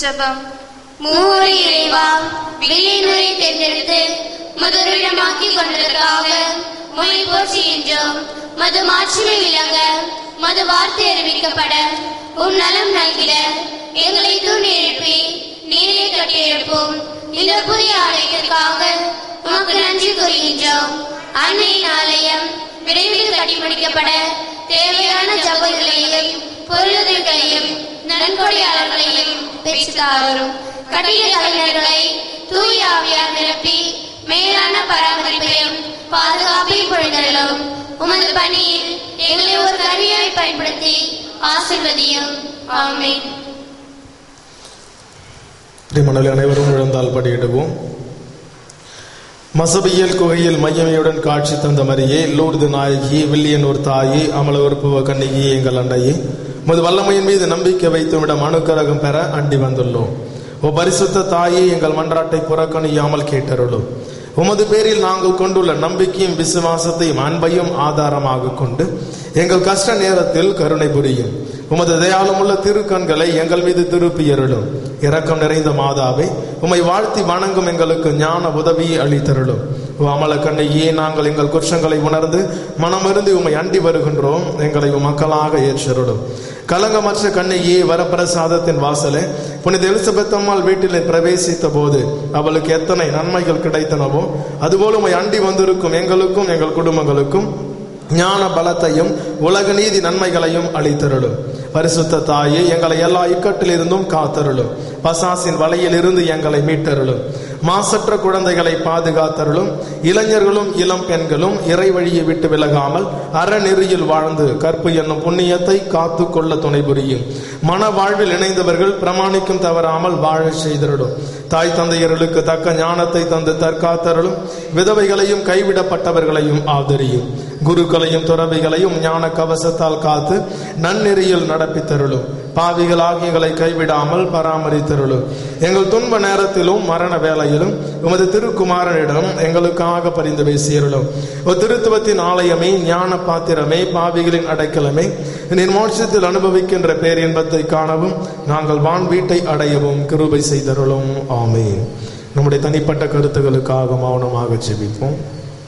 ஜெபம் மூவரை இறைவா வெளியினுரை தேர்ந்தெடுத்து மதுரிடமாக்கி கொண்டதற்காக மொழி போற்றுகின்றோம் மது மாட்சிமை விலக மது வார்த்தை அறிவிக்கப்பட உம் நலம் நல்கிட எங்களை தூண்டி எழுப்பி நீரே கட்டி எழுப்போம் இந்த புதிய ஆலயத்திற்காக உமக்கு நன்றி கூறுகின்றோம் அன்னையின் ஆலயம் விரைவில் கட்டி முடிக்கப்பட தேவையான ஜபங்களையும் பொருளுதவிகளையும் நன்கொடையாளர்களையும் பெற்று தாரும் கட்டிட கலைஞர்களை தூய ஆவியார் நிரப்பி மேலான பராமரிப்பையும் பாதுகாப்பையும் பொழுதலும் உமது பணியில் எங்களை ஒரு கருவியாய் பயன்படுத்தி ஆசிர்வதியும் ஆமென் திருமணல் அனைவரும் விழுந்தால் படியிடுவோம் மசபியல் குகையில் மையமையுடன் காட்சி தந்த மரியே லூர்து நாயகி வில்லியனூர் தாயே அமல உறுப்புவ கண்ணிகி எங்கள் அன்னையே உமது வல்லமையின் மீது நம்பிக்கை வைத்துவிடம் அணுக்கரகம் பெற அண்டி வந்துள்ளோம் ஓ பரிசுத்த தாயே எங்கள் மன்றாட்டை புறக்கணியாமல் கேட்டருளும் உமது பேரில் நாங்கள் கொண்டுள்ள நம்பிக்கையும் விசுவாசத்தையும் அன்பையும் ஆதாரமாக கொண்டு எங்கள் கஷ்ட நேரத்தில் கருணை புரியும் உமது தயாளமுள்ள திருக்கண்களை எங்கள் மீது திருப்பியருளும் இரக்கம் நிறைந்த மாதாவை உம்மை வாழ்த்தி வணங்கும் எங்களுக்கு ஞான உதவியை அளித்தருளும் ஓ அமல கண்ணையே நாங்கள் எங்கள் குற்றங்களை உணர்ந்து மனமிருந்து உம்மை அண்டி வருகின்றோம் எங்களை உம் மக்களாக ஏற்றருளும் கலங்கமற்ற கண்ணையே வரப்பிரசாதத்தின் வாசலே புனித எலிசபெத் அம்மாள் வீட்டிலே பிரவேசித்த போது அவளுக்கு எத்தனை நன்மைகள் கிடைத்தனவோ அதுபோல உம்மை அண்டி வந்திருக்கும் எங்களுக்கும் எங்கள் குடும்பங்களுக்கும் ஞான பலத்தையும் உலக நீதி நன்மைகளையும் அளித்தருளும் பரிசுத்த தாயே எங்களை எல்லா இக்கட்டிலிருந்தும் காத்தருளும் பசாசின் வலையிலிருந்து எங்களை மீட்டருளும் மாசற்ற குழந்தைகளை பாதுகாத்தருளும் இளைஞர்களும் இளம் பெண்களும் இறை வழியை விட்டு விலகாமல் அறநெறியில் வாழ்ந்து கற்பு என்னும் புண்ணியத்தை காத்து கொள்ள துணை புரியும் மன வாழ்வில் இணைந்தவர்கள் பிரமாணிக்கும் தவறாமல் வாழ செய்தருளும் தாய் தந்தையர்களுக்கு தக்க ஞானத்தை தந்து தற்காத்தருளும் விதவைகளையும் கைவிடப்பட்டவர்களையும் ஆதரியும் குருக்களையும் துறவிகளையும் ஞான கவசத்தால் காத்து நன்னெறியில் நடப்பித்தருளும் பாவிகளாகி எங்களை கைவிடாமல் பராமரித்தருளும் எங்கள் துன்ப நேரத்திலும் மரண வேளையிலும் உமது திருக்குமாரனிடம் எங்களுக்காக பரிந்து பேசியருளும் ஒரு திருத்துவத்தின் ஆலயமே ஞான பாத்திரமே பாவிகளின் அடைக்கலமே நீர் மோட்சத்தில் அனுபவிக்கின்ற பேரின்பத்தை காணவும் நாங்கள் வான் வீட்டை அடையவும் கிருபை செய்தருளும் ஆமென் நம்முடைய தனிப்பட்ட கருத்துகளுக்காக மௌனமாக ஜெபிப்போம்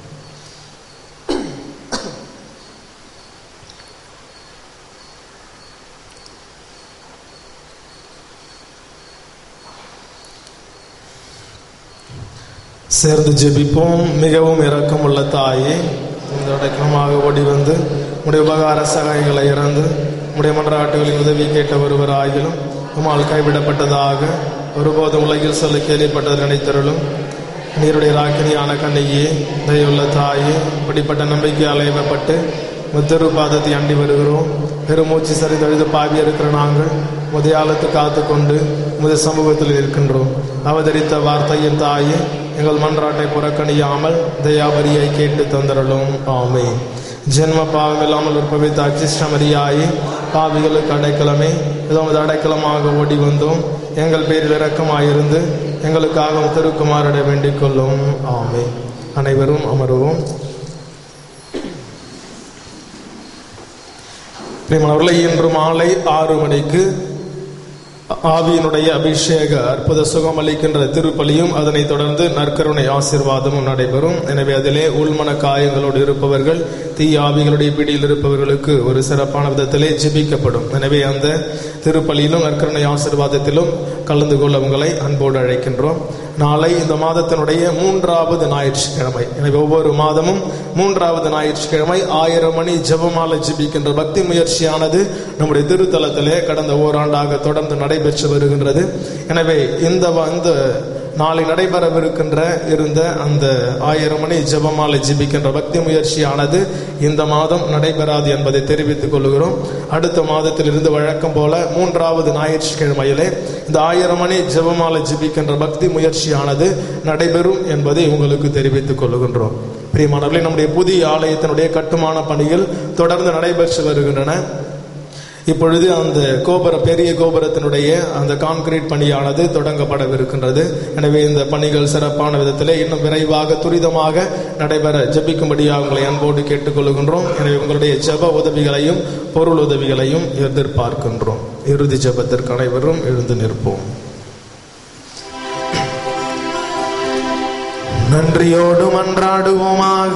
சேர்ந்து ஜெபிப்போம் மிகவும் இரக்கமுள்ள தாயே இந்த அடக்கமாக ஓடி வந்து உடைய உபகார சகாய்களை இறந்து உடைய மன்றாட்டுகளின் உதவி கேட்ட ஒருவர் ஆகிலும் உமால் கைவிடப்பட்டதாக ஒருபோதும் உலகில் சொல்ல கேள்விப்பட்டது நினைத்தருளும் நீருடைய ராக்கினியான கண்ணையே தயவுள்ள தாயே இப்படிப்பட்ட நம்பிக்கையால் ஏவப்பட்டு முத்திரு பாதத்தை அண்டி வருகிறோம் பெருமூச்சு சரிந்தழுது பாவி இருக்கிற நாங்கள் முதையாலத்து காத்து கொண்டு முத சமூகத்தில் இருக்கின்றோம் அவதரித்த வார்த்தையின் தாயே எங்கள் மன்றாட்டை புறக்கணியாமல் தயாபரியை கேட்டு தந்தரலும் ஆமே ஜென்ம பாவம் இல்லாமல் உற்பவித்த அச்சிஷ்டமரியாயே பாவிகளுக்கு அடைக்கலமே இதோ உமது அடைக்கலமாக ஓடி வந்தோம் எங்கள் பேரில் இரக்கமாயிருந்து எங்களுக்காக திருக்குமாரிட வேண்டிக் கொள்ளும் ஆமே அனைவரும் அமருவோம் பிரியமானவர்களே இன்று மாலை ஆறு மணிக்கு ஆவியினுடைய அபிஷேக அற்புத சுகம் அளிக்கின்ற திருப்பலியும் அதனைத் தொடர்ந்து நற்கருணை ஆசிர்வாதமும் நடைபெறும் எனவே அதிலே உள்மன காயங்களோடு இருப்பவர்கள் தீய ஆவிகளுடைய பிடியில் இருப்பவர்களுக்கு ஒரு சிறப்பான விதத்திலே ஜெபிக்கப்படும் எனவே அந்த திருப்பலியிலும் நற்கருணை ஆசிர்வாதத்திலும் கலந்து கொள்ள உங்களை அன்போடு அழைக்கின்றோம் நாளை இந்த மாதத்தினுடைய மூன்றாவது ஞாயிற்றுக்கிழமை எனவே ஒவ்வொரு மாதமும் மூன்றாவது ஞாயிற்றுக்கிழமை ஆயிரம் மணி ஜெபமாலை ஜெபிக்கின்ற பக்தி முயற்சியானது நம்முடைய திருத்தலத்திலே கடந்த ஓராண்டாக தொடர்ந்து நடைபெற்று வருகின்றது எனவே இந்த வ- இந்த நாளை நடைபெறவிருக்கின்ற இருந்த அந்த ஆயிரம் மணி ஜெபமாலை ஜெபிக்கின்ற பக்தி முயற்சியானது இந்த மாதம் நடைபெறாது என்பதை தெரிவித்துக் கொள்கிறோம் அடுத்த மாதத்திலிருந்து வழக்கம் போல மூன்றாவது ஞாயிற்றுக்கிழமையிலே இந்த ஆயிரம் மணி ஜெபமாலை ஜெபிக்கின்ற பக்தி முயற்சியானது நடைபெறும் என்பதை உங்களுக்கு தெரிவித்துக் கொள்கின்றோம் பிரியமானவர்களே நம்முடைய புதிய ஆலயத்தினுடைய கட்டுமான பணிகள் தொடர்ந்து நடைபெற்று வருகின்றன இப்பொழுது அந்த கோபுர பெரிய கோபுரத்தினுடைய அந்த கான்கிரீட் பணியானது தொடங்கப்படவிருக்கின்றது எனவே இந்த பணிகள் சிறப்பான விதத்திலே இன்னும் விரைவாக துரிதமாக நடைபெற ஜெபிக்கும்படியாக உங்களை அன்போடு கேட்டுக்கொள்கின்றோம் எனவே உங்களுடைய ஜெப உதவிகளையும் பொருள் உதவிகளையும் எதிர்பார்க்கின்றோம் இறுதி ஜெபத்திற்கு அனைவரும் எழுந்து நிற்போம் நன்றியோடு மன்றாடுவோமாக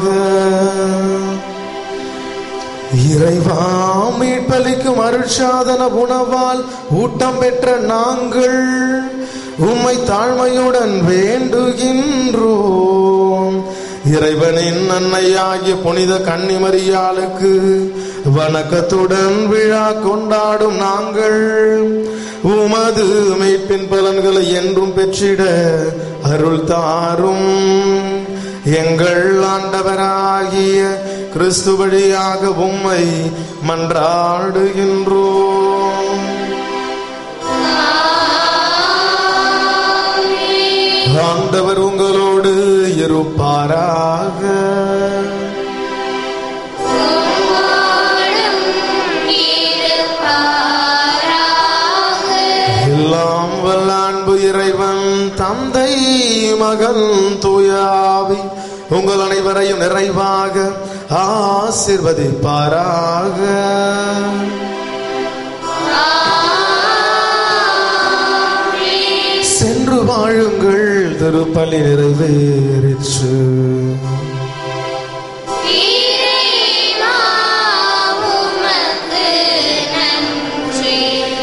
இறைவா மீட்பளிக்கும் அருட்சாதன உணவால் ஊட்டம் பெற்ற நாங்கள் உம்மை தாழ்மையுடன் வேண்டுகின்றோம் இறைவனின் அன்னையாகிய புனித கன்னிமரியாளுக்கு வணக்கத்துடன் விழா கொண்டாடும் நாங்கள் உமது மீட்பின் பலன்களை என்றும் பெற்றிட அருள் தாரும் எங்கள் ஆண்டவராகிய கிறிஸ்து வழியாக உம்மை மன்றாடுகின்றோம் ஆண்டவர் உங்களோடு இருப்பாராக எல்லாம் வல்ல அன்பு இறைவன் தந்தை மகன் தூயாவி உங்கள் அனைவரையும் நிறைவாக ஆசிர்வதிப்பாராக சென்று வாழுங்கள் திருப்பலி நிறைவேறிற்று இறைவா, உமக்கு நன்றி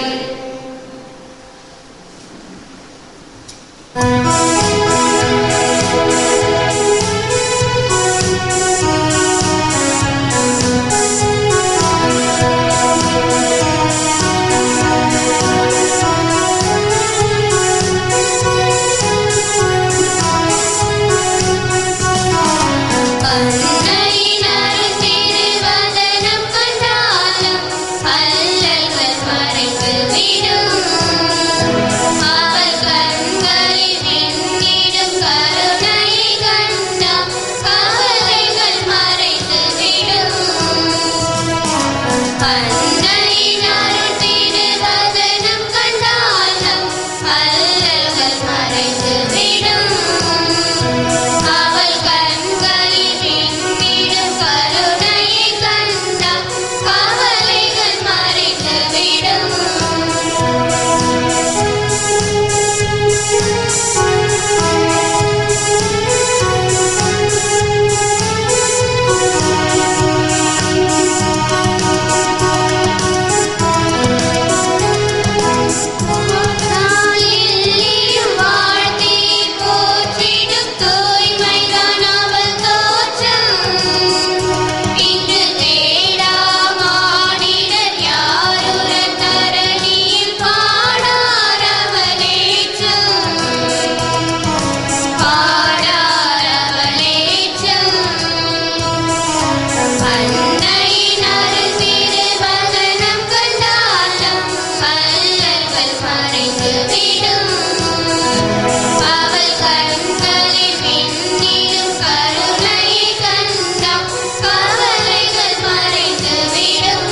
அன்னையினர் திருவதனம் கண்டாலும் அல்லல்கள் மறைந்து விடும் அவர் கண்களில் எண்ணிடும் கருணையை கண்டால் கவலைகள் மறைந்து விடும் அன்னையினர் திருவதனம் கண்டாலும் அல்லல்கள் மறைந்து விடும் அவள் கண்களில் மின்னிடும் கருணையை கண்டால் கவலைகள் மறைந்துவிடும் நாளில் வாழ்த்தி போற்றிடும் தூய்மைதான் அவள் தோற்றம் இன்று தேடா மானிடர் யாருர தரணியில் பாடார் அவளேற்றம் பாடார் அவளேற்றம் அன்னையினர் திருவதனம் கண்டாலும் அல்லல்கள் மறைந்துவிடும் அவள் கண்களில் மின்னிடும் கருணையை கண்டால் கவலைகள் மறைந்துவிடும்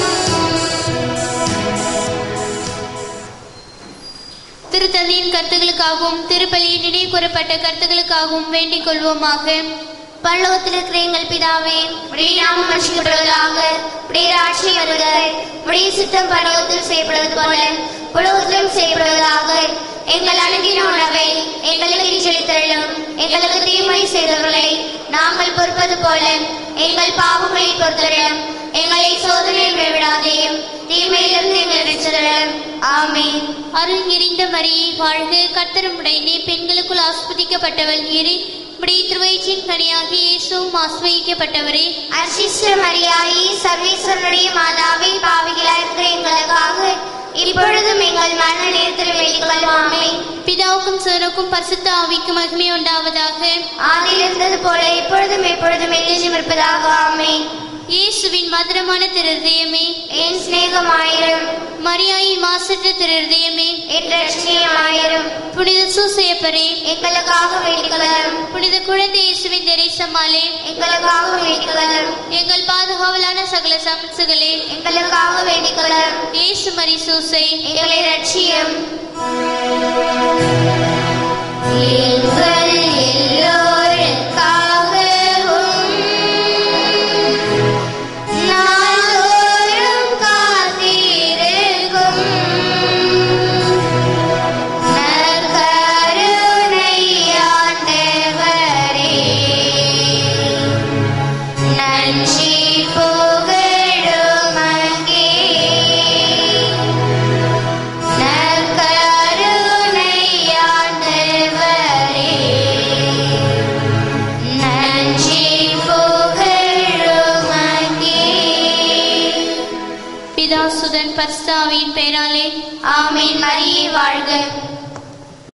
திருத்தந்தையின் கருத்துகளுக்காகவும் திருப்பலியின் நினைவு கூறப்பட்ட கருத்துகளுக்காகவும் வேண்டிக் கொள்வோமாக பரலோகத்தில் இருக்கிற எங்கள் பிதாவே உடைய நாமம் ரட்சிக்கப்படுவதாக உடைய ஆட்சி வருக உடைய சித்தம் பரலோகத்தில் செய்யப்படுவது போல உலகத்திலும் செய்யப்படுவதாக எங்கள் அணுகின உணவை எங்களுக்கு செலுத்தலும் எங்களுக்கு தீமை செய்தவர்களை நாங்கள் பொறுப்பது போல எங்கள் பாவங்களை பொறுத்தலும் எங்களை சோதனையில் விடாதேயும் தீமையிலிருந்து எங்களை ரட்சித்தலும் ஆமென் அருள் நிறைந்த மரியை வாழ்க கர்த்தரமுடையனே பெண்களுக்குள் ஆஸ்பதிக்கப்பட்டவள் நீரே உடைய திருவயிற்றின் கனியாகி இயேசுவும் ஆஸ்வதிக்கப்பட்டவரே அர்ச்சிஷ்ட மரியாயி சர்வேஸ்வரனுடைய மாதாவே பாவிகளாய் இருக்கிற எங்களுக்காக இப்பொழுதும் எங்கள் மரண நேரத்தில் வெளிக்கொள்வாமே பிதாவுக்கும் சோனுக்கும் பரிசுத்த ஆவிக்கும் மகிமை உண்டாவதாக ஆதியில் இருந்தது போல இப்பொழுதும் எப்பொழுதும் என்றும் இருப்பதாக ஆமே இயேசுவின் மதுரமான திருதயமே என் சிநேகமாயிரும் மரியாயின் மாசற்ற திருதயமே என் ரட்சணியமாயிரும் புனித சூசையப்பரே எங்களுக்காக வேண்டிக்கொள்ளும் புனித குழந்தை இயேசுவின் தெரேசம்மாளே எங்களுக்காக வேண்டிக்கொள்ளும் எங்கள் பாதுகாவலான சகல சமசுகளே எங்களுக்காக வேண்டிக்கொள்ளும் இயேசு மரி சூசை எங்களை ரட்சியும் எங்கள் எல்லோருக்காகவும் நாள்தோறும் காத்திருக்கும் நற்கருணை ஆண்டவரே சுதன் பரிசுத்தாவியின் பெயராலே ஆமீன் மரியே வாழ்க